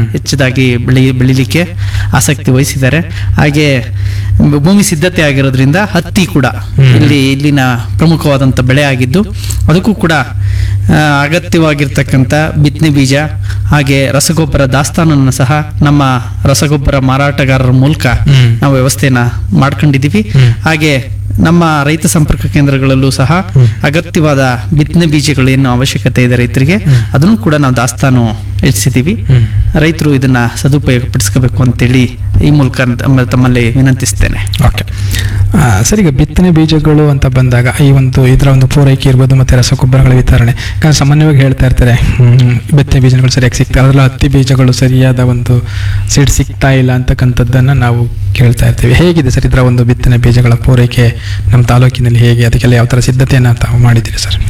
ಹೆಚ್ಚದಾಗಿ ಬೆಳಿ ಬೆಳಿಲಿಕ್ಕೆ ಆಸಕ್ತಿ ವಹಿಸಿದ್ದಾರೆ ಹಾಗೆ ಭೂಮಿ ಸಿದ್ಧತೆ ಆಗಿರೋದ್ರಿಂದ ಹತ್ತಿ ಕೂಡ ಇಲ್ಲಿ ಇಲ್ಲಿನ ಪ್ರಮುಖವಾದಂಥ ಬೆಳೆ ಆಗಿದ್ದು ಅದಕ್ಕೂ ಕೂಡ ಆ, ಅಗತ್ಯವಾಗಿರ್ತಕ್ಕಂಥ ಬಿತ್ತನೆ ಬೀಜ ಹಾಗೆ ರಸಗೊಬ್ಬರ ದಾಸ್ತಾನನ್ನು ಸಹ ನಮ್ಮ ರಸಗೊಬ್ಬರ ಮಾರಾಟಗಾರರ ಮೂಲಕ ಹ್ಮ್. ನಾವು ವ್ಯವಸ್ಥೆನ ಮಾಡ್ಕೊಂಡಿದ್ದೀವಿ ಹಾಗೆ ನಮ್ಮ ರೈತ ಸಂಪರ್ಕ ಕೇಂದ್ರಗಳಲ್ಲೂ ಸಹ ಅಗತ್ಯವಾದ ಬಿತ್ತನೆ ಬೀಜಗಳು ಏನು ಅವಶ್ಯಕತೆ ಇದೆ ರೈತರಿಗೆ ಅದನ್ನು ಕೂಡ ನಾವು ದಾಸ್ತಾನು ಇರಿಸಿದ್ದೀವಿ ರೈತರು ಇದನ್ನ ಸದುಪಯೋಗ ಪಡಿಸ್ಕೋಬೇಕು ಅಂತೇಳಿ ಈ ಮೂಲಕ ತಮ್ಮ- ತಮ್ಮಲ್ಲಿ ವಿನಂತಿಸ್ತೇನೆ ಓಕೆ ಆ, ಸರ್ ಈಗ ಬಿತ್ತನೆ ಬೀಜಗಳು ಅಂತ ಬಂದಾಗ ಈ ಒಂದು ಇದರ ಒಂದು ಪೂರೈಕೆ ಇರ್ಬೋದು ಮತ್ತೆ ರಸಗೊಬ್ಬರಗಳ ವಿತರಣೆ ಯಾಕಂದ್ರೆ ಸಾಮಾನ್ಯವಾಗಿ ಹೇಳ್ತಾ ಇರ್ತಾರೆ ಹ್ಮ್, ಬಿತ್ತನೆ ಬೀಜಗಳು ಸರಿಯಾಗಿ ಸಿಗ್ತಾ ಅದರಲ್ಲೂ ಹತ್ತಿ ಬೀಜಗಳು ಸರಿಯಾದ ಒಂದು ಸೀಡ್ ಸಿಗ್ತಾ ಇಲ್ಲ ಅಂತಕ್ಕಂಥದ್ದನ್ನು ನಾವು ಕೇಳ್ತಾ ಇರ್ತೀವಿ ಹೇಗಿದೆ ಸರ್ ಇದರ ಒಂದು ಬಿತ್ತನೆ ಬೀಜಗಳ ಪೂರೈಕೆ ನಮ್ಮ ತಾಲೂಕಿನಲ್ಲಿ ಹೇಗೆ ಅದಕ್ಕೆಲ್ಲ ಯಾವ ಥರ ಸಿದ್ಧತೆಯನ್ನು ತಾವು ಮಾಡಿದ್ದೀರಿ ಸರ್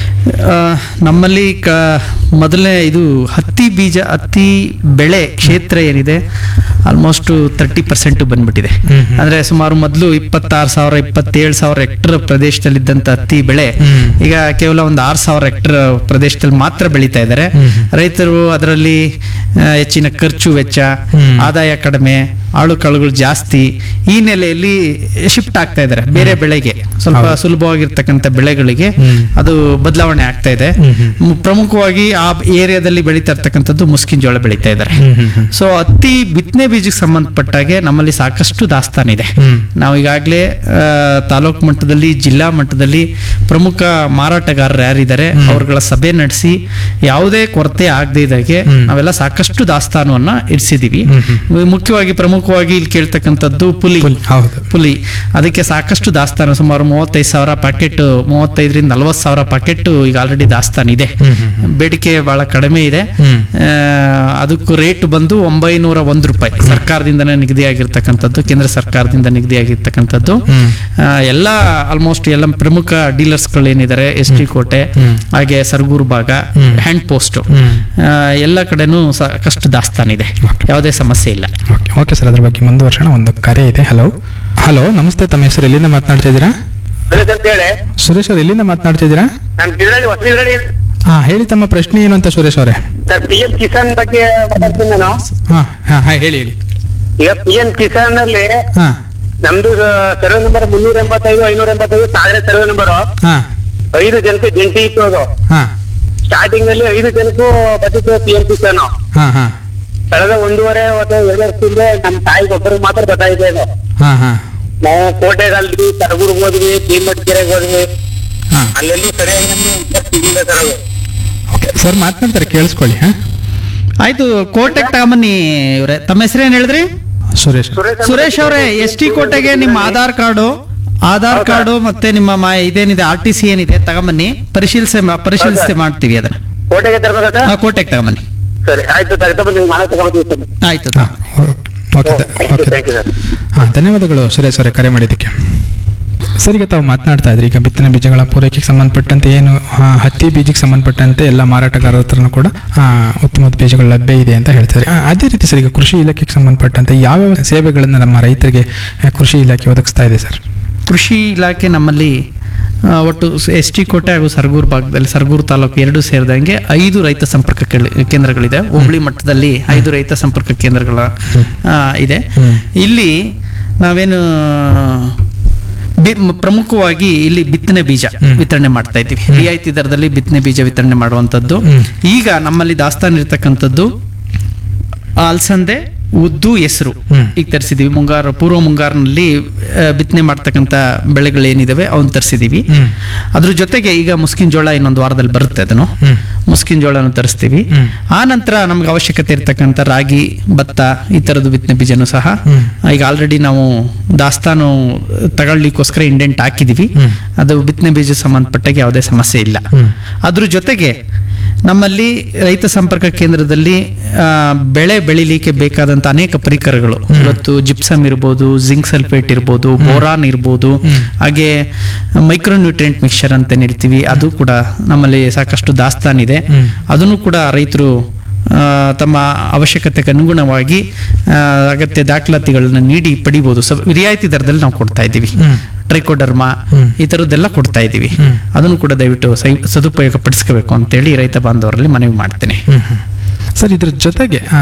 ಆ, ನಮ್ಮಲ್ಲಿ ಕ ಮೊದಲನೇ ಇದು ಹತ್ತಿ ಬೀಜ ಹತ್ತಿ ಬೆಳೆ ಕ್ಷೇತ್ರ ಏನಿದೆ ಆಲ್ಮೋಸ್ಟ್ ತರ್ಟಿ ಪರ್ಸೆಂಟ್ ಬಂದ್ಬಿಟ್ಟಿದೆ ಹ್ಮ್ ಹ್ಮ್. ಅಂದ್ರೆ ಸುಮಾರು ಮೊದಲು ಇಪ್ಪತ್ತಾರು ಸಾವಿರ ಇಪ್ಪತ್ತೇಳು ಸಾವಿರ ಹೆಕ್ಟರ್ ಪ್ರದೇಶದಲ್ಲಿದ್ದಂಥ ಹತ್ತಿ ಬೆಳೆ ಹ್ಮ್. ಈಗ ಕೇವಲ ಒಂದು ಆರು ಸಾವಿರ ಹೆಕ್ಟರ್ ಪ್ರದೇಶದಲ್ಲಿ ಮಾತ್ರ ಬೆಳೀತಾ ಇದ್ದಾರೆ ಹ್ಮ್ ಹ್ಮ್. ರೈತರು ಅದರಲ್ಲಿ ಆ, ಹೆಚ್ಚಿನ ಖರ್ಚು ವೆಚ್ಚ ಹ್ಮ್. ಆದಾಯ ಕಡಿಮೆ ಆಳು ಕಾಳುಗಳು ಜಾಸ್ತಿ ಈ ನೆಲೆಯಲ್ಲಿ ಶಿಫ್ಟ್ ಆಗ್ತಾ ಇದ್ದಾರೆ ಬೇರೆ ಬೆಳೆಗೆ ಸ್ವಲ್ಪ ಹೌದು. ಸುಲಭವಾಗಿರ್ತಕ್ಕಂಥ ಬೆಳೆಗಳಿಗೆ ಹ್ಮ್. ಅದು ಬದಲಾವಣೆ ಆಗ್ತಾ ಇದೆ ಹ್ಮ್ ಹ್ಮ್. ಮ್- ಪ್ರಮುಖವಾಗಿ ಆ ಏರಿಯಾದಲ್ಲಿ ಬೆಳೀತಾ ಇರ್ತಕ್ಕಂಥದ್ದು ಮುಸ್ಕಿನ್ ಜೋಳ ಬೆಳೀತಾ ಇದ್ದಾರೆ ಹ್ಮ್ ಹ್ಮ್ ಹ್ಮ್. ಸೊ ಹತ್ತಿ ಬಿತ್ತನೆ ಬೀಜಕ್ಕೆ ಸಂಬಂಧಪಟ್ಟಾಗೆ ನಮ್ಮಲ್ಲಿ ಸಾಕಷ್ಟು ದಾಸ್ತಾನಿದೆ ಹ್ಮ್. ನಾವು ಈಗಾಗಲೇ ತಾಲೂಕು ಮಟ್ಟದಲ್ಲಿ ಜಿಲ್ಲಾ ಮಟ್ಟದಲ್ಲಿ ಪ್ರಮುಖ ಮಾರಾಟಗಾರರು ಯಾರಿದ್ದಾರೆ ಅವರುಗಳ ಸಭೆ ನಡೆಸಿ ಯಾವುದೇ ಕೊರತೆ ಆಗದೆ ಇದ್ದಾಗೆ ಹ್ಮ್. ನಾವೆಲ್ಲ ಸಾಕಷ್ಟು ದಾಸ್ತಾನವನ್ನ ಇರಿಸಿದೀವಿ ಹ್ಮ್ ಮುಖ್ಯವಾಗಿ ಪ್ರಮುಖವಾಗಿ ಇಲ್ಲಿ ಕೇಳ್ತಕ್ಕಂಥದ್ದು ಪುಲಿ ಪುಲಿ, ಹೌದು ಪುಲಿ ಅದಕ್ಕೆ ಸಾಕಷ್ಟು ದಾಸ್ತಾನು ಸುಮಾರು ಮೂವತ್ತೈದು ಸಾವಿರ ಪ್ಯಾಕೆಟ್ ಮೂವತ್ತೈದರಿಂದ ನಲವತ್ತು ಸಾವಿರ ಪ್ಯಾಕೆಟ್ ಈಗ ಆಲ್ರೆಡಿ ದಾಸ್ತಾನು ಇದೆ ಹ್ಮ್ ಹ್ಮ್ ಹ್ಮ್. ಬೇಡಿಕೆ ಬಹಳ ಕಡಿಮೆ ಇದೆ ಹ್ಮ್. ಆ, ಅದಕ್ಕೂ ರೇಟ್ ಬಂದು ಒಂಬೈನೂರ ಒಂದು ರೂಪಾಯಿ ಸರ್ಕಾರದಿಂದನೇ ನಿಗದಿಯಾಗಿರ್ತಕ್ಕಂಥದ್ದು ಕೇಂದ್ರ ಸರ್ಕಾರದಿಂದ ನಿಗದಿಯಾಗಿರ್ತಕ್ಕಂಥದ್ದು ಹ್ಮ್. ಆ, ಎಲ್ಲ ಆಲ್ಮೋಸ್ಟ್ ಎಲ್ಲ ಪ್ರಮುಖ ಡೀಲರ್ಸ್ಗಳು ಏನಿದ್ದಾರೆ ಎಸ್ ಟಿ ಕೋಟೆ ಹ್ಮ್. ಹಾಗೆ ಸರಗೂರು ಭಾಗ ಹ್ಮ್. ಹ್ಯಾಂಡ್ ಪೋಸ್ಟ್ ಹ್ಮ್. ಎಲ್ಲ ಕಡೆನೂ ಸಾಕಷ್ಟು ದಾಸ್ತಾನಿದೆ Okay. ಯಾವುದೇ ಸಮಸ್ಯೆ ಇಲ್ಲ ಓಕೆ ಓಕೆ ಸರ್ ಅದ್ರ ಬಗ್ಗೆ ಮುಂದುವರ್ಸೋಣ ಒಂದು ಕರೆ ಇದೆ ಹಲೋ ಹಲೋ ನಮಸ್ತೆ ತಮ್ಮ ಹೆಸರು ಎಲ್ಲಿಂದ ಮಾತನಾಡ್ತಾ ಇದ್ದೀರಾ ಸುರೇಶ್ ಅಂತ ಹೇಳಿ ಸುರೇಶ್ ಅವ್ರು ಎಲ್ಲಿಂದ ಮಾತನಾಡ್ತಾ ಇದ್ದೀರಾ ನಾನು ತಿರುಳಿ ಹೊಸ ತಿರುಳಿ ಹಾ ಹೇಳಿ ತಮ್ಮ ಪ್ರಶ್ನೆ ಏನು ಅಂತ ಸುರೇಶ್ ಅವರೇ ಸರ್ ಪಿ ಎಂ ಕಿಸಾನ್ ಬಗ್ಗೆ ಮಾತಾಡ್ತೀನಿ ನಾನು ಹಾ ಹಾ ಹಾ ಹೇಳಿ ಹೇಳಿ ಈಗ ಪಿ ಎಂ ಕಿಸಾನ್ ಅಲ್ಲಿ ಹಾ ನಮ್ದು ಸರ್ವೆ ನಂಬರ್ ಮುನ್ನೂರ ಎಂಬತ್ತೈದು ಐನೂರ ಎಂಬತ್ತೈದು ಸಾವಿರ ಸರ್ವೆ ನಂಬರ್ ಹಾ ಐದು ಜನಕ್ಕೆ ಜಂಟಿ ಇತ್ತು ಅದು ಹಾ ಸ್ಟಾರ್ಟಿಂಗ್ ಅಲ್ಲಿ ಐದು ಜನಕ್ಕೂ ಬದುಕು ಪಿ ಎಂ ಕಿಸಾನ್ ಹಾ ಹಾ ಕಳೆದ ಒಂದೂವರೆ ಅಥವಾ ಎರಡು ವರ್ಷದಿಂದ ನಮ್ಮ ತಾಯಿಗೆ ಒಬ್ಬರಿಗೆ ಮಾತ್ರ ಗೊತ್ತಾಗಿದೆ ಇದು ಹಾ ಹಾ ನಾವು ಕೋಟೆಗಲ್ರಿ ಸರಗೂರ್ಗೆ ಹೋದ್ವಿ ಭೀಮಟ್ಕೆರೆಗೆ ಹೋದ್ವಿ ಹಾ ಅಲ್ಲೆಲ್ಲಿ ಸರಿಯಾಗಿ ನಮ್ಗೆ ಉತ್ತರ ಸಿಗಿಲ್ಲ ಸರ್ ಅದು ಓಕೆ ಸರ್ ಮಾತನಾಡ್ತಾರೆ ಕೇಳಿಸ್ಕೊಳ್ಳಿ ಹಾ ಆಯ್ತು ಕೋಟೆಗೆ ತಗೊಂಬನ್ನಿ ಇವ್ರೆ ತಮ್ಮ ಹೆಸರೇನು ಹೇಳಿದ್ರಿ ಸುರೇಶ್ ಸುರೇಶ್ ಅಂತ ಸುರೇಶ್ ಅವರೇ ಎಸ್ ಟಿ ಕೋಟೆಗೆ ನಿಮ್ಮ ಆಧಾರ್ ಕಾರ್ಡು ಆಧಾರ್ ಹೌದಾ? ಕಾರ್ಡು ಮತ್ತೆ ನಿಮ್ಮ ಮಾ ಇದೇನಿದೆ ಆರ್ ಟಿ ಸಿ ಏನಿದೆ ತಗೊಂಬನ್ನಿ ಪರಿಶೀಲಿಸಿ ಪರಿಶೀಲಿಸಿ ಹೌದಾ? ಮಾಡ್ತೀವಿ ಅದನ್ನ ಕೋಟೆಗೆ ತರಬೇಕಾ ಆ, ಕೋಟೆಗೆ ತಗೊಂಬನ್ನಿ ಸರಿ ಆಯ್ತು ತಗೊಂಡು ಬಂದು ಮನೆ ತಗೊಂಡ್ಬರ್ತೀವಿ ಸರ್ ಆಯ್ತು ಹಾ okay okay thank you sir ಹಾಂ ಧನ್ಯವಾದಗಳು ಸುರೇಶ್ ಅವರೇ ಕರೆ ಮಾಡಿದ್ದಕ್ಕೆ ಸರ್ ಈಗ ತಾವು ಮಾತನಾಡ್ತಾ ಇದ್ರಿ ಈಗ ಬಿತ್ತನೆ ಬೀಜಗಳ ಪೂರೈಕೆಗೆ ಸಂಬಂಧಪಟ್ಟಂತೆ ಏನು ಆ, ಹತ್ತಿ ಬೀಜಕ್ಕೆ ಸಂಬಂಧಪಟ್ಟಂತೆ ಎಲ್ಲ ಮಾರಾಟಗಾರರ ಹತ್ರನೂ ಕೂಡ ಆ, ಉತ್ತಮವಾದ ಬೀಜಗಳು ಲಭ್ಯ ಇದೆ ಅಂತ ಹೇಳ್ತಾರೆ ಆ, ಅದೇ ರೀತಿ ಸರ್ ಈಗ ಕೃಷಿ ಇಲಾಖೆಗೆ ಸಂಬಂಧಪಟ್ಟಂತೆ ಯಾವ್ಯಾವ ಸೇವೆಗಳನ್ನು ನಮ್ಮ ರೈತರಿಗೆ ಆ, ಕೃಷಿ ಇಲಾಖೆ ಒದಗಿಸ್ತಾ ಇದೆ ಸರ್ ಕೃಷಿ ಇಲಾಖೆ ನಮ್ಮಲ್ಲಿ ಆ, ಒಟ್ಟು ಎಸ್ ಟಿ ಕೋಟೆ ಹಾಗೂ ಸರಗೂರು ಭಾಗದಲ್ಲಿ ಸರಗೂರು ತಾಲೂಕು ಎರಡು ಸೇರಿದಂಗೆ ಐದು ರೈತ ಸಂಪರ್ಕ ಕೇಳಿ- ಕೇಂದ್ರಗಳಿದೆ ಹೋಬಳಿ ಮಟ್ಟದಲ್ಲಿ ಐದು ರೈತ ಸಂಪರ್ಕ ಕೇಂದ್ರಗಳ ಆ, ಇದೆ ಹ್ಮ್. ಇಲ್ಲಿ ನಾವೇನು ಬಿ- ಮ್- ಪ್ರಮುಖವಾಗಿ ಇಲ್ಲಿ ಬಿತ್ತನೆ ಬೀಜ ಹ್ಮ್. ವಿತರಣೆ ಮಾಡ್ತಾ ಇದ್ದೀವಿ ರಿಯಾಯಿತಿ ದರದಲ್ಲಿ ಬಿತ್ತನೆ ಬೀಜ ವಿತರಣೆ ಮಾಡುವಂಥದ್ದು ಹ್ಮ್. ಈಗ ನಮ್ಮಲ್ಲಿ ದಾಸ್ತಾನು ಇರ್ತಕ್ಕಂಥದ್ದು ಅಲಸಂದೆ ಉದ್ದು ಹೆಸರು ಹ್ಮ್. ಈಗ ತರಿಸಿದೀವಿ ಮುಂಗಾರು ಪೂರ್ವ ಮುಂಗಾರಿನಲ್ಲಿ ಆ, ಬಿತ್ತನೆ ಮಾಡ್ತಕ್ಕಂಥ ಬೆಳೆಗಳೇನಿದಾವೆ ಅವನ್ನ ತರಿಸಿದೀವಿ ಹ್ಮ್. ಅದ್ರ ಜೊತೆಗೆ ಈಗ ಮುಸ್ಕಿನ್ ಜೋಳ ಇನ್ನೊಂದು ವಾರದಲ್ಲಿ ಬರುತ್ತೆ ಅದನ್ನು ಹ್ಮ್. ಮುಸ್ಕಿನ್ ಜೋಳನ ತರಿಸ್ತೀವಿ ಹ್ಮ್. ಆ ನಂತರ ನಮ್ಗೆ ಅವಶ್ಯಕತೆ ಇರ್ತಕ್ಕಂಥ ರಾಗಿ ಭತ್ತ ಈ ಥರದ್ದು ಬಿತ್ತನೆ ಬೀಜನೂ ಸಹ ಹ್ಮ್. ಈಗ ಆಲ್ರೆಡಿ ನಾವು ದಾಸ್ತಾನು ತಗೊಳ್ಳಿಕ್ಕೋಸ್ಕರ ಇಂಡೆಂಟ್ ಹಾಕಿದೀವಿ ಹ್ಮ್. ಅದು ಬಿತ್ತನೆ ಬೀಜ ಸಂಬಂಧಪಟ್ಟಾಗ ಯಾವುದೇ ಸಮಸ್ಯೆ ಇಲ್ಲ ಹ್ಮ್. ಅದ್ರ ಜೊತೆಗೆ ನಮ್ಮಲ್ಲಿ ರೈತ ಸಂಪರ್ಕ ಕೇಂದ್ರದಲ್ಲಿ ಆ, ಬೆಳೆ ಬೆಳಿಲಿಕ್ಕೆ ಬೇಕಾದಂತ ಅನೇಕ ಪರಿಕರಗಳು ಇವತ್ತು ಜಿಪ್ಸಮ್ ಇರ್ಬೋದು ಜಿಂಕ್ ಸಲ್ಫೇಟ್ ಇರ್ಬೋದು ಬೋರಾನ್ ಇರ್ಬೋದು ಹಾಗೆ ಮೈಕ್ರೋ ನ್ಯೂಟ್ರಿಯೆಂಟ್ ಮಿಕ್ಸ್ಚರ್ ಅಂತ ಹೇಳ್ತೀವಿ ಅದು ಕೂಡ ನಮ್ಮಲ್ಲಿ ಸಾಕಷ್ಟು ದಾಸ್ತಾನಿದೆ ಹ್ಮ್. ಅದನ್ನು ಕೂಡ ರೈತರು ಆ, ತಮ್ಮ ಅವಶ್ಯಕತೆಗೆ ಅನುಗುಣವಾಗಿ ಆ, ಅಗತ್ಯ ದಾಖಲಾತಿಗಳನ್ನ ನೀಡಿ ಪಡಿಬೋದು ಸ ರಿಯಾಯಿತಿ ದರದಲ್ಲಿ ನಾವು ಕೊಡ್ತಾ ಇದ್ದೀವಿ ಹ್ಮ್. ಟ್ರೈಕೋಡರ್ಮಾ ಹ್ಮ್. ಈ ಥರದ್ದೆಲ್ಲ ಕೊಡ್ತಾ ಇದ್ದೀವಿ ಹ್ಮ್. ಅದನ್ನು ಕೂಡ ದಯವಿಟ್ಟು ಸೈ ಸದುಪಯೋಗ ಪಡಿಸ್ಕೋಬೇಕು ಅಂತೇಳಿ ರೈತ ಬಾಂಧವರಲ್ಲಿ ಮನವಿ ಮಾಡ್ತೇನೆ ಹ್ಮ್ ಹ್ಮ್. ಸರ್ ಇದ್ರ ಜೊತೆಗೆ ಆ,